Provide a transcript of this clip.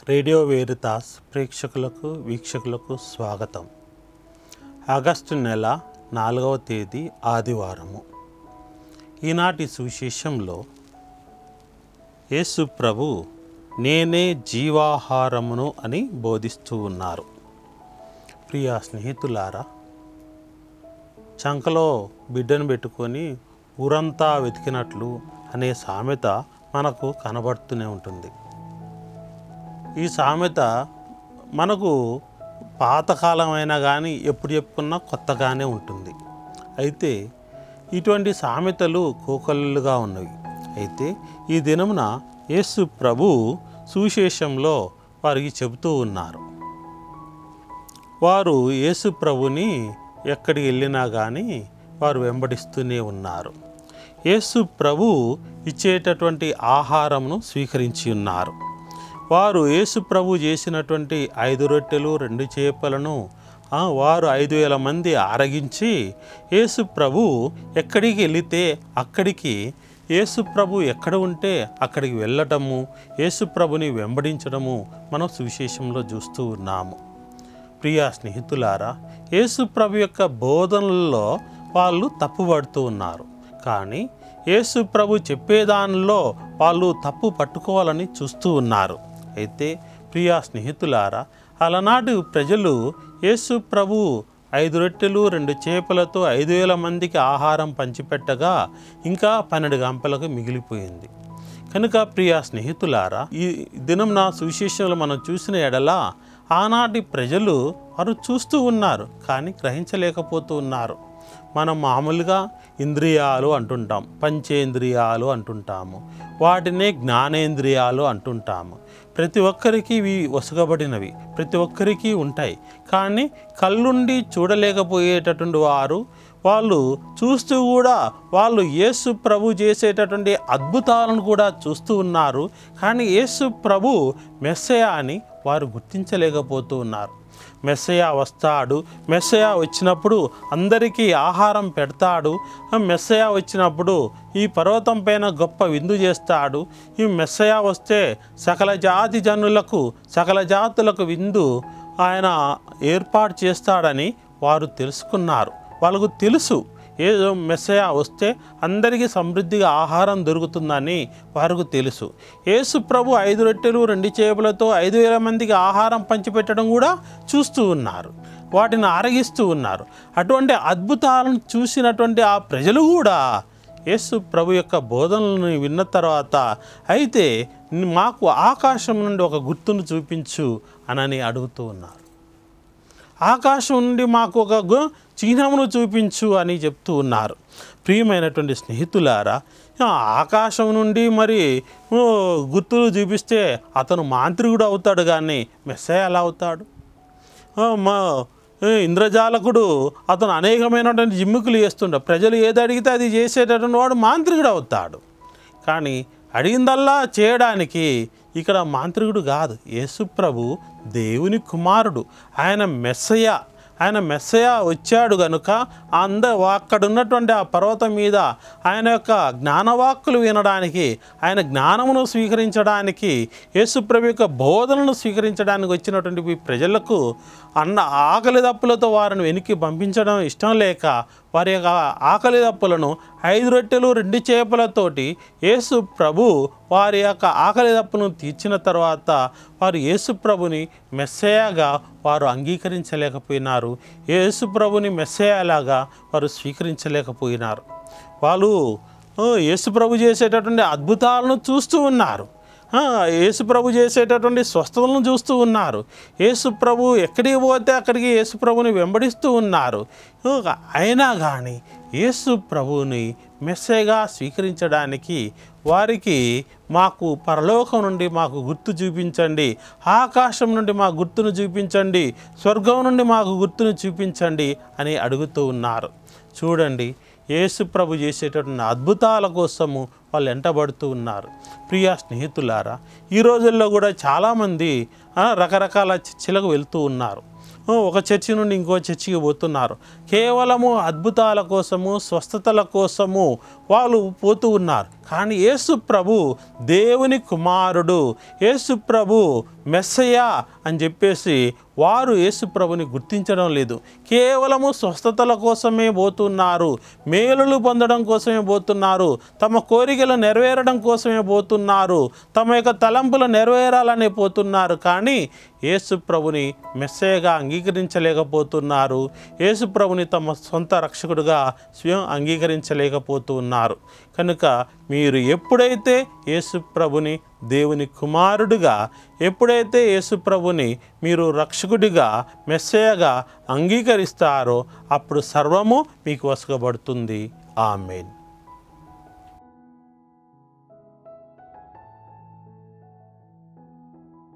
radio వేరితాస్ ప్రేక్షకులకు వీక్షకులకు స్వాగతం ఆగస్టు నెల నాలుగవ తేదీ ఆదివారము ఈనాటి సువిశేషంలో యేసు ప్రభు నేనే జీవాహారమును అని బోధిస్తూ ఉన్నారు ప్రియా స్నేహితులారా చంకలో బిడ్డను పెట్టుకొని ఊరంతా వెతికినట్లు అనే సామెత మనకు కనబడుతూనే ఉంటుంది ఈ సామెత మనకు పాతకాలమైనా కానీ ఎప్పుడు చెప్పుకున్నా కొత్తగానే ఉంటుంది అయితే ఇటువంటి సామెతలు కోకలుగా ఉన్నవి అయితే ఈ దినమున యేసు ప్రభు సువిశేషంలో వారికి చెబుతూ ఉన్నారు వారు యేసు ప్రభుని ఎక్కడికి వెళ్ళినా కానీ వారు వెంబడిస్తూనే ఉన్నారు యేసు ప్రభు ఇచ్చేటటువంటి ఆహారమును స్వీకరించి ఉన్నారు వారు యేసు ప్రభు చేసినటువంటి ఐదు రొట్టెలు రెండు చేపలను ఆ, వారు ఐదు వేల మంది ఆరగించి యేసు ప్రభు ఎక్కడికి వెళితే అక్కడికి యేసు ప్రభు ఎక్కడ ఉంటే అక్కడికి వెళ్ళటము యేసు ప్రభుని వెంబడించడము మనం సువిశేషంలో చూస్తూ ఉన్నాము ప్రియా స్నేహితులారా యేసు ప్రభు యొక్క బోధనల్లో వాళ్ళు తప్పుపడుతూ ఉన్నారు కానీ యేసు ప్రభు చెప్పేదానిలో వాళ్ళు తప్పు పట్టుకోవాలని చూస్తూ ఉన్నారు అయితే ప్రియా స్నేహితులారా అలనాటి ప్రజలు యేసు ప్రభు ఐదు రొట్టెలు రెండు చేపలతో ఐదు వేల మందికి ఆహారం పంచిపెట్టగా ఇంకా పన్నెండు గంపలకు మిగిలిపోయింది కనుక ప్రియ స్నేహితులారా ఈ దినం నా సువిశేషంలో మనం చూసిన ఎడల ఆనాటి ప్రజలు వారు చూస్తూ ఉన్నారు కానీ గ్రహించలేకపోతూ ఉన్నారు మనం మామూలుగా ఇంద్రియాలు అంటుంటాం పంచేంద్రియాలు అంటుంటాము వాటినే జ్ఞానేంద్రియాలు అంటుంటాము ప్రతి ఒక్కరికి ఇవి వసగబడినవి ప్రతి ఒక్కరికి ఉంటాయి కానీ కళ్ళుండి చూడలేకపోయేటటువంటి వారు వాళ్ళు చూస్తూ కూడా వాళ్ళు యేసు ప్రభు చేసేటటువంటి అద్భుతాలను కూడా చూస్తూ ఉన్నారు కానీ యేసు ప్రభు మెస్సయ అని వారు గుర్తించలేకపోతూ ఉన్నారు మెస్సయ వస్తాడు మెస్సయ వచ్చినప్పుడు అందరికీ ఆహారం పెడతాడు ఆ మెస్సయ వచ్చినప్పుడు ఈ పర్వతం పైన గొప్ప విందు చేస్తాడు ఈ మెస్సయ వస్తే సకల జాతి జనులకు సకల జాతులకు విందు ఆయన ఏర్పాటు చేస్తాడని వారు తెలుసుకున్నారు వాళ్ళకు తెలుసు ఏ మెస్సయ వస్తే అందరికీ సమృద్ధిగా ఆహారం దొరుకుతుందని వారికి తెలుసు యేసు ప్రభు ఐదు రొట్టెలు రెండు చేపలతో ఐదు వేల మందికి ఆహారం పంచిపెట్టడం కూడా చూస్తూ ఉన్నారు వాటిని ఆరగిస్తూ ఉన్నారు అటువంటి అద్భుతాలను చూసినటువంటి ఆ ప్రజలు కూడా యేసు ప్రభు యొక్క బోధనలను విన్న తర్వాత అయితే మాకు ఆకాశం నుండి ఒక గుర్తును చూపించు అనని అడుగుతూ ఉన్నారు ఆకాశం నుండి మాకు ఒక గు- చిహ్నమును చూపించు అని చెప్తూ ఉన్నారు ప్రియమైనటువంటి స్నేహితులారా ఆ ఆకాశం నుండి మరి ఓ, గుర్తులు చూపిస్తే అతను మాంత్రికుడు అవుతాడు కానీ మెస్సే ఎలా అవుతాడు ఆ, మా ఏ, ఇంద్రజాలకుడు అతను అనేకమైనటువంటి జిమ్ముకులు చేస్తుండ ప్రజలు ఏది అడిగితే అది చేసేటటువంటి వాడు మాంత్రికుడు అవుతాడు కానీ అడిగిందల్లా చేయడానికి ఇక్కడ మాంత్రికుడు కాదు యేసు ప్రభు దేవుని కుమారుడు ఆయన మెస్సయ ఆయన మెస్సయ వచ్చాడు గనుక అంద అక్కడ ఉన్నటువంటి ఆ పర్వతం మీద ఆయన యొక్క జ్ఞానవాక్కులు వినడానికి ఆయన జ్ఞానమును స్వీకరించడానికి యేసుప్రభు యొక్క బోధనను స్వీకరించడానికి వచ్చినటువంటి ఈ ప్రజలకు అన్న ఆకలి దప్పులతో వారిని వెనక్కి పంపించడం ఇష్టం లేక వారి యొక్క ఆకలి దప్పులను ఐదు రొట్టెలు రెండు చేపలతోటి యేసు ప్రభు వారి యొక్క ఆకలి దప్పును తీర్చిన తర్వాత వారు యేసు ప్రభుని మెస్సయాగా వారు అంగీకరించలేకపోయినారు యేసు ప్రభుని మెస్సయాలాగా వారు స్వీకరించలేకపోయినారు వాళ్ళు "ఓ, యేసు ప్రభు చేసేటటువంటి అద్భుతాలను చూస్తూ ఉన్నారు ఆ, యేసు ప్రభు చేసేటటువంటి స్వస్థతలను చూస్తూ ఉన్నారు యేసు ప్రభు ఎక్కడికి పోతే అక్కడికి యేసు ప్రభుని వెంబడిస్తూ ఉన్నారు ఓ, అయినా కానీ యేసు ప్రభుని మెస్సేగా స్వీకరించడానికి వారికి మాకు పరలోకం నుండి మాకు గుర్తు చూపించండి ఆకాశం నుండి మా గుర్తును చూపించండి స్వర్గం నుండి మాకు గుర్తును చూపించండి అని అడుగుతూ ఉన్నారు చూడండి యేసు ప్రభు చేసేటటువంటి అద్భుతాల కోసము వాళ్ళు ఎంటబడుతూ ఉన్నారు ప్రియా స్నేహితులారా ఈ రోజుల్లో కూడా చాలామంది ఆ, రకరకాల చర్చిలకు వెళ్తూ ఉన్నారు ఒక చర్చి నుండి ఇంకో చర్చికి పోతున్నారు కేవలము అద్భుతాల కోసము స్వస్థతల కోసము వాళ్ళు పోతూ ఉన్నారు కానీ యేసు ప్రభు దేవుని కుమారుడు యేసు ప్రభు మెస్సయ్య అని చెప్పేసి వారు యేసు ప్రభుని గుర్తించడం లేదు కేవలము స్వస్థతల కోసమే పోతున్నారు మేలులు పొందడం కోసమే పోతున్నారు తమ కోరికలు నెరవేరడం కోసమే పోతున్నారు తమ యొక్క తలంపులు నెరవేరాలనే పోతున్నారు కానీ యేసు ప్రభుని మెస్సయ్యగా అంగీకరించలేకపోతున్నారు యేసు ప్రభుని తమ సొంత రక్షకుడుగా స్వయం అంగీకరించలేకపోతున్నారు కనుక మీరు ఎప్పుడైతే యేసు ప్రభుని దేవుని కుమారుడిగా ఎప్పుడైతే యేసు ప్రభుని మీరు రక్షకుడిగా మెస్సయగా అంగీకరిస్తారో అప్పుడు సర్వము మీకు వసగబడుతుంది ఆమెన్